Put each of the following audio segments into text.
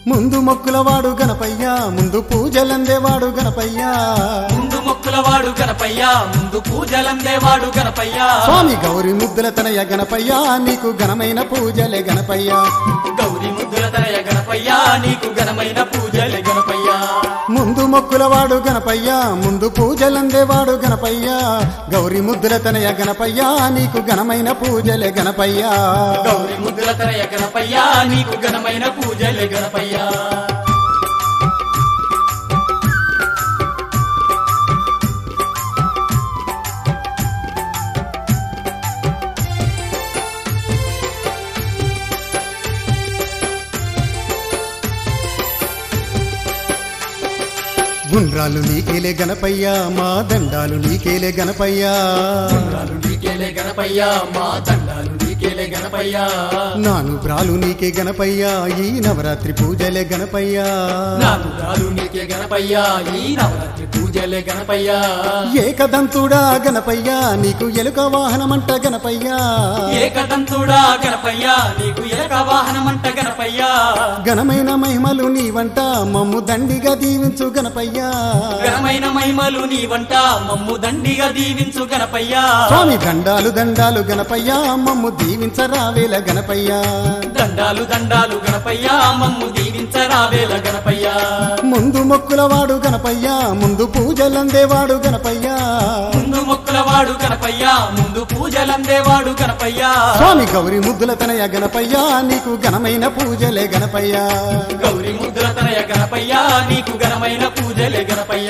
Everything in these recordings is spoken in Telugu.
ముందు మొక్కులవాడు గణపయ్య ముందు పూజలందేవాడు గణపయ్య ముందు మొక్కులవాడు గణపయ్య ముందు పూజలందేవాడు గణపయ్య స్వామి గౌరి ముద్దుల తనయ గణపయ్య నీకు ఘనమైన పూజలే గణపయ్య గౌరి ముద్దుల తనయ గణపయ్య నీకు ఘనమైన పూజలే గణపయ్య ముందు మొక్కులవాడు గణపయ్య ముందు పూజలందేవాడు గణపయ్య గౌరి ముద్దుల తనయ గణపయ్య నీకు ఘనమైన పూజలే గణపయ్య గౌరి ముద్దుల తనయ గణపయ్య నీకు ఘనమైన పూజలే గణపయ్య గుండ్రాలు నీకేలే గణపయ్య మా దండాలు నీకేలే గణపయ్య దండాలు నీకేలే గణపయ్య మా దండాలు నీకేలే గణపయ్య నాను బ్రాలు నీకే గణపయ్య ఈ నవరాత్రి పూజలే గణపయ్య నాలుగాలు నీకే గణపయ్య ఈ నవరాత్రి పూజలే గణపయ్య ఏకదంతుడా గణపయ్య నీకు ఎలుక వాహనమంట గణపయ్య ఏకదంతుడా గణపయ్య నీకు ఎలక వాహనమంట గణపయ్య ఘనమైన మహిమలు నీవంట మమ్ము దండిగా దీవించు గణపయ్య ఘనమైన మహిమలు నీ వంట మమ్ము దండిగా దీవించు గణపయ్య స్వామి దండాలు దండాలు గణపయ్య మమ్ము దీవించరావేల గణపయ్య దండాలు దండాలు గణపయ్య మమ్ము దీవించరావేల గణపయ్య ముందు మొక్కులవాడు గణపయ్య ముందు పూజలందేవాడు గణపయ్య ముందు మొక్కులవాడు గణపయ్య ముందు పూజలందేవాడు గణపయ్య స్వామి గౌరి ముద్దుల తనయ గణపయ్య నీకు ఘనమైన పూజలే గణపయ్య గౌరి ముద్ర తనయ గణపయ్య నీకు ఘనమైన పూజలే గణపయ్య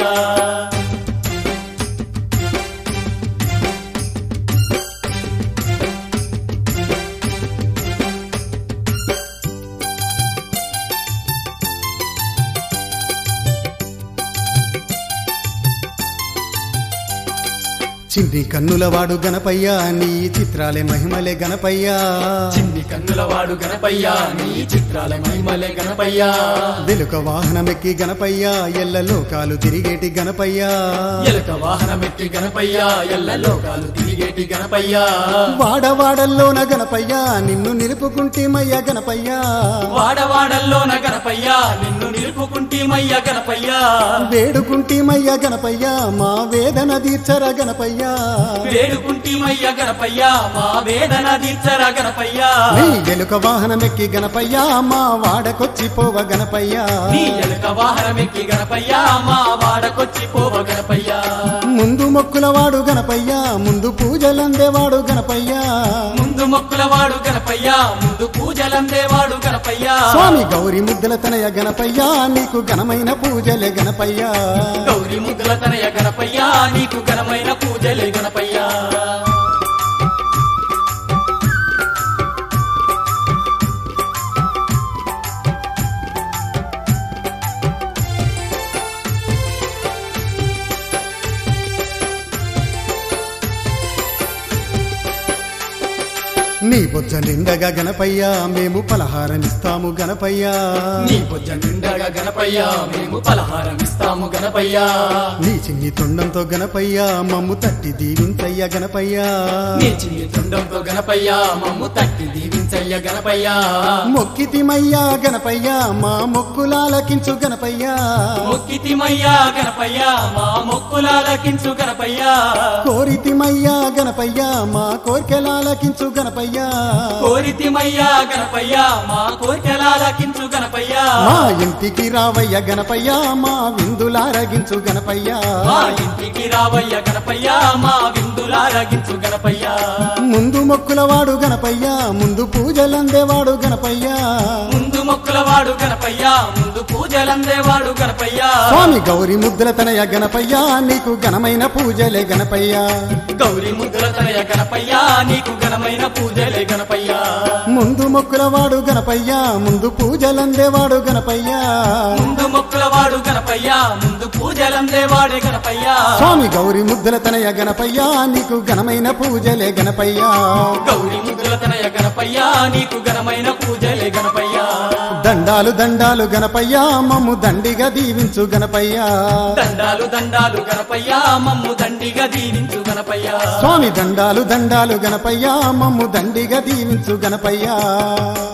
చింటి కన్నులవాడు గణపయ్య నీ చిత్రాలే మహిమలే గణపయ్య చిన్ని కన్నులవాడు గణపయ్య నీ చిత్రాల మహిమలే గణపయ్య వెలుక వాహనమెక్కి గణపయ్య ఎల్ల లోకాలు తిరిగేటి గణపయ్య ఎలక వాహనమెక్కి గణపయ్య ఎల్ల లోకాలు తిరిగేటి గణపయ్య వాడవాడల్లోన గణపయ్య నిన్ను నిలుపుకుంటేమయ్య గణపయ్య వాడవాడల్లోన గణపయ్య నిన్ను నిలుపుకుంటేమయ్య గణపయ్య వేడుకుంటేమయ్య గణపయ్య మా వేదన తీర్చర గణపయ్య వేడుకుంటేమయ్య గణపయ్య మా వేదన తీర్చర గణపయ్య నీ ఎలుక వాహనమెక్కి గణపయ్య మా వాడకొచ్చి పోవ గణపయ్య నీ ఎలక వాహనమెక్కి గణపయ్య మా వాడకొచ్చి పోవ గణపయ్య ముందు మొక్కులవాడు గణపయ్య ముందు పూజలందేవాడు గణపయ్య ముందు మొక్కులవాడు గణపయ్య ముందు పూజలందేవాడు గణపయ్య స్వామి గౌరి ముద్దుల తనయ గణపయ్య నీకు ఘనమైన పూజలే గణపయ్య గౌరి ముద్దుల తనయ గణపయ్య నీకు ఘనమైన పూజలే గణపయ్య నీ బొజ్జ నిండగా గణపయ్య మేము పలహారమిస్తాము గణపయ్య నీ బుజ్జ నిండగా గణపయ్య మేము పలహారం ఇస్తాము గణపయ్య నీ చిన్ని తొండంతో గణపయ్య మమ్ము తట్టి దీవించయ్య గణపయ్య నీ చిన్ని తుండంతో గణపయ్య మమ్ము తట్టి దీవించయ్య గణపయ్య మొక్కితిమయ్య గణపయ్య మా మొక్కులాలకించు గణపయ్య మొక్కితిమయ్య గణపయ్య మా మొక్కులాలకించు గణపయ్య కోరితిమయ్య గణపయ్య మా కోరికలాలకించు గణపయ్య కోరితిమయ్య గణపయ్య మా కోరికలాలకించు గణపయ్య మా ఇంటికి రావయ్య గణపయ్య మా విందులారగించు గణపయ్య మా ఇంటికి రావయ్య గణపయ్య మా విందులారగించు గణపయ్య ముందు మొక్కులవాడు గణపయ్య ముందు పూజలందేవాడు గణపయ్య ముందు మొక్కులవాడు గణపయ్య ముందు పూజలందేవాడు గణపయ్య స్వామి గౌరి ముద్దుల తనయ గణపయ్య నీకు ఘనమైన పూజలే గణపయ్య గౌరి ముద్దుల తనయ గణపయ్య నీకు ఘనమైన పూజలే గణపయ్య ముందు మొక్కులవాడు గణపయ్య ముందు పూజలందేవాడు గణపయ్య ముందు మొక్కులవాడు గణపయ్య ముందు పూజలందేవాడే గణపయ్య స్వామి గౌరి ముద్దుల తనయ గణపయ్య నీకు ఘనమైన పూజలే గణపయ్య గౌరి ముద్దుల తనయ గణపయ్య నీకు ఘనమైన పూజలే గణపయ్య దండాలు దండాలు గణపయ్య మమ్ము దండిగా దీవించు గణపయ్య దండాలు దండాలు గణపయ్య మమ్ము దండిగా దీవించు గణపయ్య స్వామి దండాలు దండాలు గణపయ్య మమ్ము దండిగా దీవించు గణపయ్య